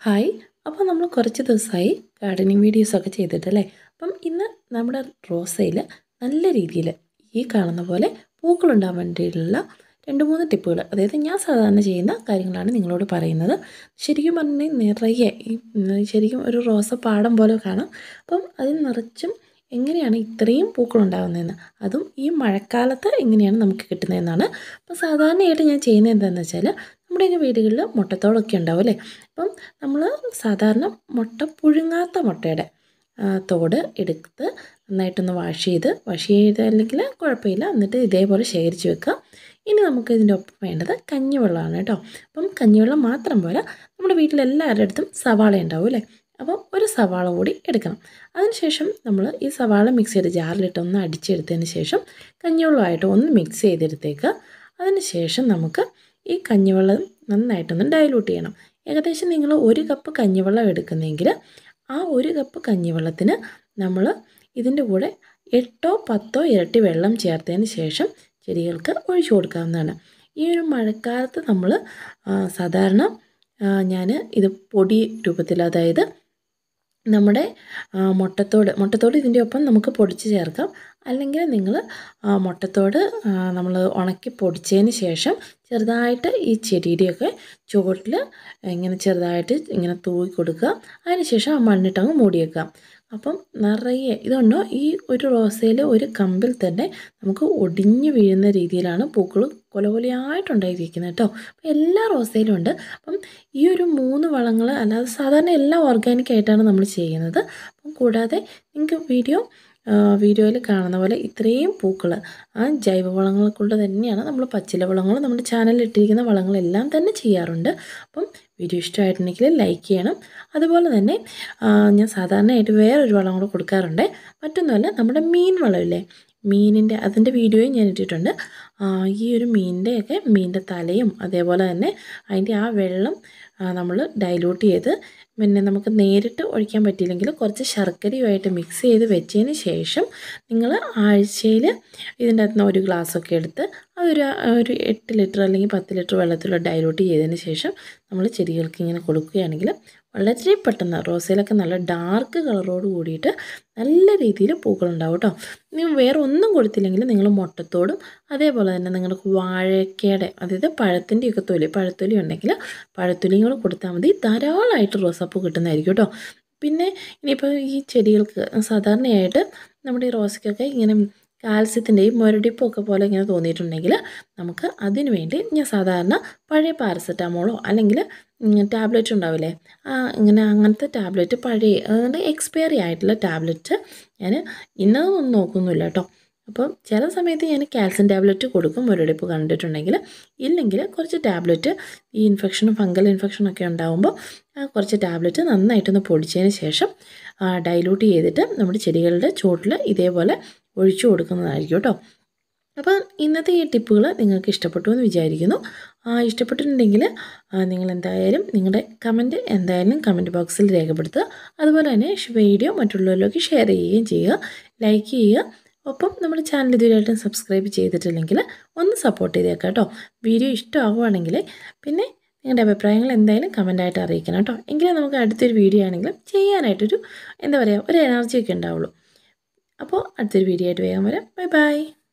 hi അപ്പോൾ നമ്മൾ കുറച്ച് ദിവസമായി ഗാർഡനിങ് വീഡിയോസൊക്കെ ചെയ്തിട്ടല്ലേ അപ്പം ഇന്ന് നമ്മുടെ റോസയിൽ നല്ല രീതിയിൽ ഈ കാണുന്ന പോലെ പൂക്കളുണ്ടാകാൻ വേണ്ടിയിട്ടുള്ള രണ്ട് മൂന്ന് ടിപ്പുകൾ അതായത് ഞാൻ സാധാരണ ചെയ്യുന്ന കാര്യങ്ങളാണ് നിങ്ങളോട് പറയുന്നത് ശരിക്കും പറഞ്ഞാൽ നിറയെ ഈ ഉം, ശരിക്കും ഒരു റോസ പാടം പോലെ കാണാം അപ്പം അതിൽ നിറച്ചും എങ്ങനെയാണ് ഇത്രയും പൂക്കളുണ്ടാകുന്നതെന്ന് അതും ഈ മഴക്കാലത്ത് എങ്ങനെയാണ് നമുക്ക് കിട്ടുന്നതെന്നാണ് അപ്പോൾ സാധാരണയായിട്ട് ഞാൻ ചെയ്യുന്നത് എന്താണെന്ന് വെച്ചാൽ നമ്മുടെയൊക്കെ വീടുകളിൽ മുട്ടത്തോടൊക്കെ ഉണ്ടാവും അല്ലേ അപ്പം നമ്മൾ സാധാരണ മുട്ട പുഴുങ്ങാത്ത മുട്ടയുടെ ആ, തോട് എടുത്ത് നന്നായിട്ടൊന്ന് വാഷ് ചെയ്ത് വാഷ് ചെയ്തല്ലെങ്കിൽ കുഴപ്പമില്ല എന്നിട്ട് ഇതേപോലെ ശേഖരിച്ച് വെക്കുക ഇനി നമുക്ക് ഇതിൻ്റെ ഒപ്പം വേണ്ടത് കഞ്ഞിവെള്ളമാണ് കേട്ടോ അപ്പം കഞ്ഞിവെള്ളം മാത്രം പോരാ നമ്മുടെ വീട്ടിലെല്ലാവരുടെ അടുത്തും സവാള ഉണ്ടാവും അല്ലേ അപ്പം ഒരു സവാള കൂടി എടുക്കണം അതിനുശേഷം നമ്മൾ ഈ സവാള മിക്സ് ചെയ്ത് ജാറിലിട്ട് ഒന്ന് അടിച്ചെടുത്തതിന് ശേഷം കഞ്ഞിവെള്ളമായിട്ട് ഒന്ന് മിക്സ് ചെയ്തെടുത്തേക്കുക അതിന് ശേഷം നമുക്ക് ഈ കഞ്ഞിവെള്ളം നന്നായിട്ടൊന്ന് ഡൈലൂട്ട് ചെയ്യണം ഏകദേശം നിങ്ങൾ ഒരു കപ്പ് കഞ്ഞിവെള്ളം എടുക്കുന്നെങ്കിൽ ആ ഒരു കപ്പ് കഞ്ഞിവെള്ളത്തിന് നമ്മൾ ഇതിൻ്റെ കൂടെ എട്ടോ പത്തോ ഇരട്ടി വെള്ളം ചേർത്തതിന് ശേഷം ചെടികൾക്ക് ഒഴിച്ചു കൊടുക്കാവുന്നതാണ് ഈ ഒരു മഴക്കാലത്ത് നമ്മൾ സാധാരണ ഞാൻ ഇത് പൊടി രൂപത്തിൽ അതായത് നമ്മുടെ ആ, മുട്ടത്തോട് മുട്ടത്തോട് ഇതിൻ്റെ ഒപ്പം നമുക്ക് പൊടിച്ച് ചേർക്കാം അല്ലെങ്കിൽ നിങ്ങൾ മുട്ടത്തോട് നമ്മൾ ഉണക്കി പൊടിച്ചതിന് ശേഷം ചെറുതായിട്ട് ഈ ചെടിയുടെയൊക്കെ ചുവട്ടിൽ ഇങ്ങനെ ചെറുതായിട്ട് ഇങ്ങനെ തൂവി കൊടുക്കുക അതിനുശേഷം ആ മണ്ണിട്ടങ്ങ് മൂടി വെക്കുക അപ്പം നിറയെ ഇതുണ്ടോ ഈ ഒരു റോസയിൽ ഒരു കമ്പിൽ തന്നെ നമുക്ക് ഒടിഞ്ഞു വീഴുന്ന രീതിയിലാണ് പൂക്കൾ കൊല കൊലയായിട്ടുണ്ടായിരിക്കുന്നത് കേട്ടോ അപ്പം എല്ലാ റോസയിലും ഉണ്ട് അപ്പം ഈ ഒരു മൂന്ന് വളങ്ങൾ അല്ലാതെ സാധാരണ എല്ലാം ഓർഗാനിക് ആയിട്ടാണ് നമ്മൾ ചെയ്യുന്നത് അപ്പം കൂടാതെ നിങ്ങൾക്ക് വീഡിയോ വീഡിയോയിൽ കാണുന്ന പോലെ ഇത്രയും പൂക്കൾ ആ ജൈവവളങ്ങൾ കൊണ്ട് തന്നെയാണ് നമ്മൾ പച്ചില വളങ്ങൾ നമ്മുടെ ചാനലിൽ ഇട്ടിരിക്കുന്ന വളങ്ങളെല്ലാം തന്നെ ചെയ്യാറുണ്ട് അപ്പം വീഡിയോ ഇഷ്ടമായിട്ടുണ്ടെങ്കിൽ ലൈക്ക് ചെയ്യണം അതുപോലെ തന്നെ ആ, ഞാൻ സാധാരണയായിട്ട് വേറൊരു വളം കൂടെ കൊടുക്കാറുണ്ട് മറ്റൊന്നുമല്ല നമ്മുടെ മീൻ വളമില്ലേ മീനിൻ്റെ അതിൻ്റെ വീഡിയോയും ഞാൻ ഇട്ടിട്ടുണ്ട് ആ, ഈ ഒരു മീനിൻ്റെയൊക്കെ മീനിൻ്റെ തലയും അതേപോലെ തന്നെ അതിൻ്റെ ആ വെള്ളം നമ്മൾ ഡൈലൂട്ട് ചെയ്ത് പിന്നെ നമുക്ക് നേരിട്ട് ഒഴിക്കാൻ പറ്റിയില്ലെങ്കിൽ കുറച്ച് ശർക്കരയുമായിട്ട് മിക്സ് ചെയ്ത് വെച്ചതിന് ശേഷം നിങ്ങൾ ആഴ്ചയിൽ ഇതിൻ്റെ അകത്ത് നിന്ന് ഒരു ഗ്ലാസ്സൊക്കെ എടുത്ത് അതൊരു ഒരു എട്ട് ലിറ്റർ അല്ലെങ്കിൽ പത്ത് ലിറ്റർ വെള്ളത്തിൽ ഡൈലൂട്ട് ചെയ്തതിന് ശേഷം നമ്മൾ ചെടികൾക്ക് ഇങ്ങനെ കൊടുക്കുകയാണെങ്കിൽ വളരെ പെട്ടെന്ന് റോസയിലൊക്കെ നല്ല ഡാർക്ക് കളറോട് കൂടിയിട്ട് നല്ല രീതിയിൽ പൂക്കളുണ്ടാവും കേട്ടോ നിങ്ങൾ വേറെ ഒന്നും കൊടുത്തില്ലെങ്കിൽ നിങ്ങൾ മുട്ടത്തോടും അതേപോലെ തന്നെ നിങ്ങൾക്ക് വാഴക്കയുടെ അതായത് പഴത്തിൻ്റെയൊക്കെ തൊലി പഴത്തൊലി ഉണ്ടെങ്കിൽ പഴത്തൊലിയും കൂടെ കൊടുത്താൽ മതി ധാരാളമായിട്ട് റോസാപ്പൂ കിട്ടുന്നതായിരിക്കും കേട്ടോ പിന്നെ ഇനിയിപ്പോൾ ഈ ചെടികൾക്ക് സാധാരണയായിട്ട് നമ്മുടെ ഈ റോസയ്ക്കൊക്കെ ഇങ്ങനെ കാൽസ്യത്തിൻ്റെയും മുരടിപ്പൊക്കെ പോലെ ഇങ്ങനെ തോന്നിയിട്ടുണ്ടെങ്കിൽ നമുക്ക് അതിനു വേണ്ടി ഞാൻ സാധാരണ പഴയ പാരസെറ്റാമോളോ അല്ലെങ്കിൽ ടാബ്ലറ്റ് ഉണ്ടാവില്ലേ ആ ഇങ്ങനെ അങ്ങനത്തെ ടാബ്ലറ്റ് പഴയ അതുകൊണ്ട് എക്സ്പയറി ആയിട്ടുള്ള ടാബ്ലറ്റ് ഞാൻ ഇന്നതൊന്നും നോക്കുന്നില്ല കേട്ടോ അപ്പോൾ ചില സമയത്ത് ഞാൻ കാൽസ്യം ടാബ്ലറ്റ് കൊടുക്കും മുരടിപ്പ് കണ്ടിട്ടുണ്ടെങ്കിൽ ഇല്ലെങ്കിൽ കുറച്ച് ടാബ്ലറ്റ് ഈ ഇൻഫെക്ഷനും ഫംഗൽ ഇൻഫെക്ഷനൊക്കെ ഉണ്ടാകുമ്പോൾ ആ കുറച്ച് ടാബ്ലറ്റ് നന്നായിട്ടൊന്ന് പൊടിച്ചതിന് ശേഷം ഡൈലൂട്ട് ചെയ്തിട്ട് നമ്മുടെ ചെടികളുടെ ചുവട്ടിൽ ഇതേപോലെ ഒഴിച്ചു കൊടുക്കുന്നതായിരിക്കും കേട്ടോ അപ്പോൾ ഇന്നത്തെ ഈ ടിപ്പുകൾ നിങ്ങൾക്ക് ഇഷ്ടപ്പെട്ടു എന്ന് വിചാരിക്കുന്നു ആ, ഇഷ്ടപ്പെട്ടിട്ടുണ്ടെങ്കിൽ ആ, നിങ്ങൾ എന്തായാലും നിങ്ങളുടെ കമൻറ്റ് എന്തായാലും കമൻറ്റ് ബോക്സിൽ രേഖപ്പെടുത്തുക അതുപോലെ തന്നെ വീഡിയോ മറ്റുള്ളവരിലേക്ക് ഷെയർ ചെയ്യുകയും ചെയ്യുക ലൈക്ക് ചെയ്യുക ഒപ്പം നമ്മുടെ ചാനൽ ഇതുവരെയായിട്ടും സബ്സ്ക്രൈബ് ചെയ്തിട്ടില്ലെങ്കിൽ ഒന്ന് സപ്പോർട്ട് ചെയ്തേക്കാം കേട്ടോ വീഡിയോ ഇഷ്ടമാവുകയാണെങ്കിൽ പിന്നെ നിങ്ങളുടെ അഭിപ്രായങ്ങൾ എന്തായാലും കമൻ്റായിട്ട് അറിയിക്കണം കേട്ടോ എങ്കിലേ നമുക്ക് അടുത്തൊരു വീഡിയോ ആണെങ്കിലും ചെയ്യാനായിട്ടൊരു എന്താ പറയുക ഒരു എനർജിയൊക്കെ ഉണ്ടാവുള്ളൂ അപ്പോൾ അടുത്തൊരു വീഡിയോ ആയിട്ട് വേഗം വരാം ബൈ ബൈ